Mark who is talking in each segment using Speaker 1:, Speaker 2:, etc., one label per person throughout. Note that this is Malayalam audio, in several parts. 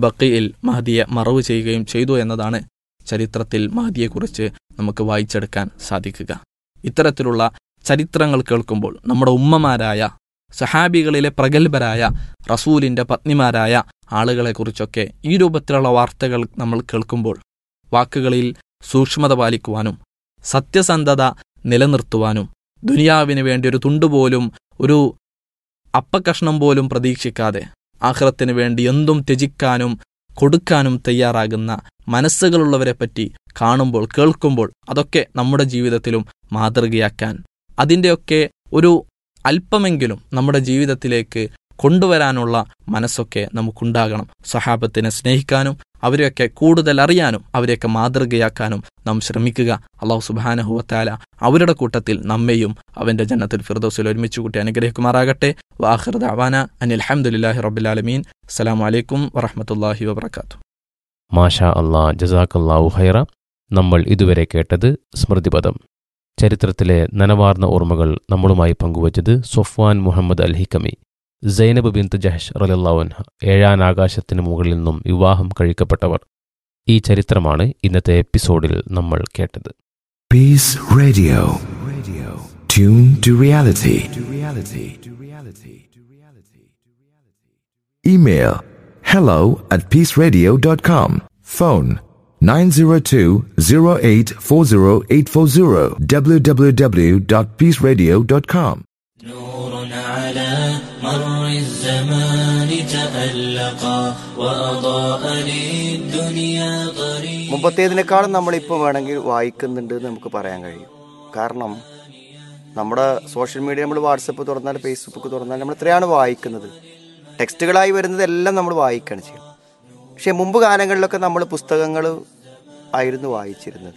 Speaker 1: ബക്കയിൽ മഹദിയെ മറവ് ചെയ്യുകയും ചെയ്തു എന്നതാണ് ചരിത്രത്തിൽ മഹദിയെക്കുറിച്ച് നമുക്ക് വായിച്ചെടുക്കാൻ സാധിക്കുക ഇത്തരത്തിലുള്ള ചരിത്രങ്ങൾ കേൾക്കുമ്പോൾ നമ്മുടെ ഉമ്മമാരായ സഹാബികളിലെ പ്രഗത്ഭരായ റസൂലിൻ്റെ പത്നിമാരായ ആളുകളെക്കുറിച്ചൊക്കെ ഈ രൂപത്തിലുള്ള വാർത്തകൾ നമ്മൾ കേൾക്കുമ്പോൾ വാക്കുകളിൽ സൂക്ഷ്മത പാലിക്കുവാനും സത്യസന്ധത നിലനിർത്തുവാനും ദുനിയാവിന് വേണ്ടി ഒരു തുണ്ടുപോലും ഒരു അപ്പക്കഷ്ണം പോലും പ്രതീക്ഷിക്കാതെ ആഹ്റത്തിന് വേണ്ടി എന്തും ത്യജിക്കാനും കൊടുക്കാനും തയ്യാറാകുന്ന മനസ്സുകളുള്ളവരെ പറ്റി കാണുമ്പോൾ കേൾക്കുമ്പോൾ അതൊക്കെ നമ്മുടെ ജീവിതത്തിലും മാതൃകയാക്കാൻ അതിൻ്റെയൊക്കെ ഒരു അല്പമെങ്കിലും നമ്മുടെ ജീവിതത്തിലേക്ക് കൊണ്ടുവരാനുള്ള മനസ്സൊക്കെ നമുക്കുണ്ടാകണം സഹാബത്തിനെ സ്നേഹിക്കാനും അവരെയൊക്കെ കൂടുതൽ അറിയാനും അവരെയൊക്കെ മാതൃകയാക്കാനും നാം ശ്രമിക്കുക അള്ളാഹു സുബാനഹുവത്താല അവരുടെ കൂട്ടത്തിൽ നമ്മെയും അവന്റെ ജന്നത്തിൽ ഫിർദോസിൽ ഒരുമിച്ച് കൂട്ടി അനുഗ്രഹിക്കുമാറാകട്ടെ വാഹിർദ് അവാന അനിൽ അഹമ്മദില്ലാഹി റബ്ബുലാലമീൻ അസ്സലാം വലൈക്കും വറഹമത്തല്ലാഹി വബർക്കാത്തു
Speaker 2: മാഷാ അള്ളാ ജസാക്കല്ലാഹു ഹൈറ നമ്മൾ ഇതുവരെ കേട്ടത് സ്മൃതിപദം ചരിത്രത്തിലെ നനവാർന്ന ഓർമ്മകൾ നമ്മളുമായി പങ്കുവച്ചത് സൊഫ്വാൻ മുഹമ്മദ് അൽ ഹിക്കമി സൈനബ് ബിന്ത് ജഹഷ് റലല്ലാവൻഹ ഏഴാൻ ആകാശത്തിന് മുകളിൽ നിന്നും വിവാഹം കഴിക്കപ്പെട്ടവർ ഈ ചരിത്രമാണ് ഇന്നത്തെ എപ്പിസോഡിൽ നമ്മൾ കേട്ടത്
Speaker 3: Peace Radio. Radio. Tune to reality. To reality. To reality. To reality. Email hello at peaceradio.com. Phone 902-0840840 www.peaceradio.com.
Speaker 4: نور على مر الزمان تألقا وأضاء للدنيا طريقا
Speaker 5: മുമ്പത്തേതിനേക്കാളും നമ്മളിപ്പോൾ വേണമെങ്കിൽ വായിക്കുന്നുണ്ട് എന്ന് നമുക്ക് പറയാൻ കഴിയും കാരണം നമ്മുടെ സോഷ്യൽ മീഡിയ നമ്മൾ വാട്സപ്പ് തുറന്നാൽ ഫേസ്ബുക്ക് തുറന്നാൽ നമ്മൾ എത്രയാണ് വായിക്കുന്നത് ടെക്സ്റ്റുകളായി വരുന്നതെല്ലാം നമ്മൾ വായിക്കുകയാണ് ചെയ്യുന്നത് പക്ഷേ മുമ്പ് കാലങ്ങളിലൊക്കെ നമ്മൾ പുസ്തകങ്ങൾ ആയിരുന്നു വായിച്ചിരുന്നത്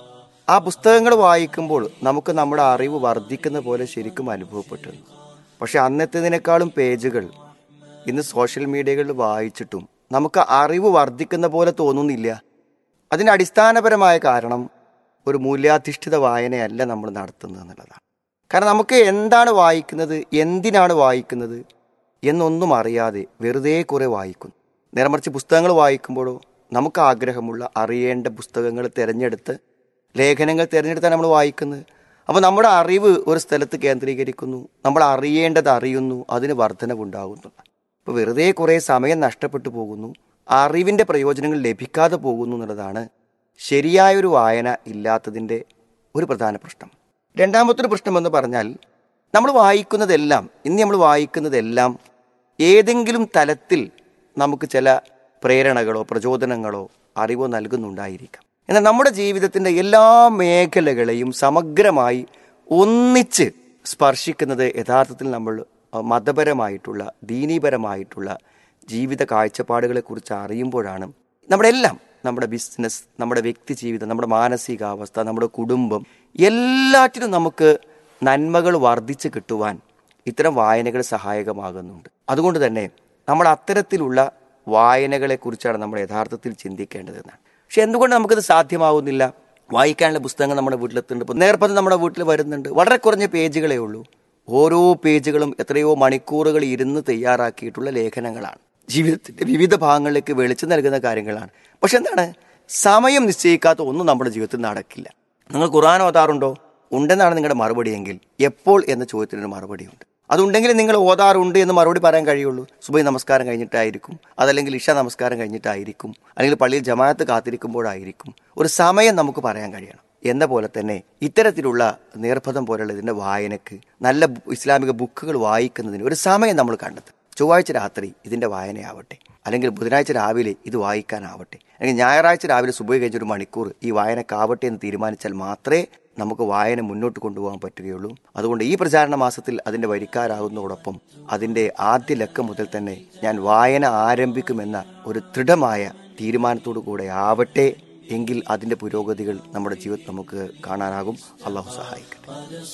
Speaker 5: ആ പുസ്തകങ്ങൾ വായിക്കുമ്പോൾ നമുക്ക് നമ്മുടെ അറിവ് വർദ്ധിക്കുന്ന പോലെ ശരിക്കും അനുഭവപ്പെട്ടിരുന്നു പക്ഷെ അന്നത്തേതിനേക്കാളും പേജുകൾ ഇന്ന് സോഷ്യൽ മീഡിയകളിൽ വായിച്ചിട്ടും നമുക്ക് അറിവ് വർദ്ധിക്കുന്ന പോലെ തോന്നുന്നില്ല അതിന് അടിസ്ഥാനപരമായ കാരണം ഒരു മൂല്യാധിഷ്ഠിത വായനയല്ല നമ്മൾ നടത്തുന്നത് എന്നുള്ളതാണ് കാരണം നമുക്ക് എന്താണ് വായിക്കുന്നത് എന്തിനാണ് വായിക്കുന്നത് എന്നൊന്നും അറിയാതെ വെറുതെ കുറെ വായിക്കുന്നു നേരെ മറിച്ച് പുസ്തകങ്ങൾ വായിക്കുമ്പോഴോ നമുക്ക് ആഗ്രഹമുള്ള അറിയേണ്ട പുസ്തകങ്ങൾ തിരഞ്ഞെടുത്ത് ലേഖനങ്ങൾ തിരഞ്ഞെടുത്താണ് നമ്മൾ വായിക്കുന്നത് അപ്പോൾ നമ്മുടെ അറിവ് ഒരു സ്ഥലത്ത് കേന്ദ്രീകരിക്കുന്നു നമ്മൾ അറിയേണ്ടത് അറിയുന്നു അതിന് വർധനവുണ്ടാകുന്നു അപ്പോൾ വെറുതെ കുറേ സമയം നഷ്ടപ്പെട്ടു പോകുന്നു അറിവിൻ്റെ പ്രയോജനങ്ങൾ ലഭിക്കാതെ പോകുന്നു എന്നുള്ളതാണ് ശരിയായൊരു വായന ഇല്ലാത്തതിൻ്റെ ഒരു പ്രധാന പ്രശ്നം രണ്ടാമത്തെ ഒരു പ്രശ്നം എന്ന് പറഞ്ഞാൽ നമ്മൾ വായിക്കുന്നതെല്ലാം ഇന്ന് നമ്മൾ വായിക്കുന്നതെല്ലാം ഏതെങ്കിലും തലത്തിൽ നമുക്ക് ചില പ്രേരണകളോ പ്രചോദനങ്ങളോ അറിവോ നൽകുന്നുണ്ടായിരിക്കാം എന്നാൽ നമ്മുടെ ജീവിതത്തിൻ്റെ എല്ലാ മേഖലകളെയും സമഗ്രമായി ഒന്നിച്ച് സ്പർശിക്കുന്നത് യഥാർത്ഥത്തിൽ നമ്മൾ അഹ്, മതപരമായിട്ടുള്ള ദീനീപരമായിട്ടുള്ള ജീവിത കാഴ്ചപ്പാടുകളെക്കുറിച്ച് അറിയുമ്പോഴാണ് നമ്മുടെ എല്ലാം നമ്മുടെ ബിസിനസ് നമ്മുടെ വ്യക്തി ജീവിതം നമ്മുടെ മാനസികാവസ്ഥ നമ്മുടെ കുടുംബം എല്ലാറ്റിനും നമുക്ക് നന്മകൾ വർദ്ധിച്ചു കിട്ടുവാൻ ഇത്തരം വായനകൾ സഹായകമാകുന്നുണ്ട് അതുകൊണ്ട് തന്നെ നമ്മൾ അത്തരത്തിലുള്ള വായനകളെക്കുറിച്ചാണ് നമ്മൾ യഥാർത്ഥത്തിൽ ചിന്തിക്കേണ്ടതെന്നാണ് പക്ഷെ എന്തുകൊണ്ട് നമുക്കത് സാധ്യമാവുന്നില്ല വായിക്കാനുള്ള പുസ്തകങ്ങൾ നമ്മുടെ വീട്ടിലെത്തുന്നുണ്ട് ഇപ്പോൾ നേർപ്പത് നമ്മുടെ വീട്ടിൽ വരുന്നുണ്ട് വളരെ കുറഞ്ഞ പേജുകളേ ഉള്ളൂ ഓരോ പേജുകളും എത്രയോ മണിക്കൂറുകൾ ഇരുന്ന് തയ്യാറാക്കിയിട്ടുള്ള ലേഖനങ്ങളാണ് ജീവിതത്തിന്റെ വിവിധ ഭാഗങ്ങളിലേക്ക് വെളിച്ചം നൽകുന്ന കാര്യങ്ങളാണ് പക്ഷെ എന്താണ് സമയം നിശ്ചയിക്കാത്ത ഒന്നും നമ്മുടെ ജീവിതത്തിൽ നടക്കില്ല നിങ്ങൾ ഖുർആൻ ഓതാറുണ്ടോ ഉണ്ടെന്നാണ് നിങ്ങളുടെ മറുപടിയെങ്കിൽ എപ്പോൾ എന്ന ചോദ്യത്തിനൊരു മറുപടിയുണ്ട് അതുണ്ടെങ്കിൽ നിങ്ങൾ ഓതാറുണ്ട് എന്ന് മറുപടി പറയാൻ കഴിയുള്ളൂ സുബൈ നമസ്കാരം കഴിഞ്ഞിട്ടായിരിക്കും അതല്ലെങ്കിൽ ഇഷ നമസ്കാരം കഴിഞ്ഞിട്ടായിരിക്കും അല്ലെങ്കിൽ പള്ളിയിൽ ജമാഅത്ത് കാത്തിരിക്കുമ്പോഴായിരിക്കും ഒരു സമയം നമുക്ക് പറയാൻ കഴിയണം എന്ന പോലെ തന്നെ ഇത്തരത്തിലുള്ള നിർബന്ധം പോലുള്ള ഇതിൻ്റെ വായനക്ക് നല്ല ബു- ഇസ്ലാമിക ബുക്കുകൾ വായിക്കുന്നതിന് ഒരു സമയം നമ്മൾ കണ്ടെത്തും ചൊവ്വാഴ്ച രാത്രി ഇതിൻ്റെ വായനയാവട്ടെ അല്ലെങ്കിൽ ബുധനാഴ്ച രാവിലെ ഇത് വായിക്കാനാവട്ടെ അല്ലെങ്കിൽ ഞായറാഴ്ച രാവിലെ സുബൈ കഴിഞ്ഞൊരു മണിക്കൂർ ഈ വായനക്കാവട്ടെ എന്ന് തീരുമാനിച്ചാൽ മാത്രമേ നമുക്ക് വായന മുന്നോട്ട് കൊണ്ടുപോകാൻ പറ്റുകയുള്ളൂ അതുകൊണ്ട് ഈ പ്രചാരണ മാസത്തിൽ അതിൻ്റെ വരിക്കാരാകുന്നതോടൊപ്പം അതിൻ്റെ ആദ്യ ലക്കം മുതൽ തന്നെ ഞാൻ വായന ആരംഭിക്കുമെന്ന ഒരു ദൃഢമായ തീരുമാനത്തോടു കൂടെ ആവട്ടെ എങ്കിൽ അതിൻ്റെ പുരോഗതികൾ നമ്മുടെ ജീവിതത്തിൽ നമുക്ക് കാണാനാകും അള്ളാഹു സഹായിക്കട്ടെ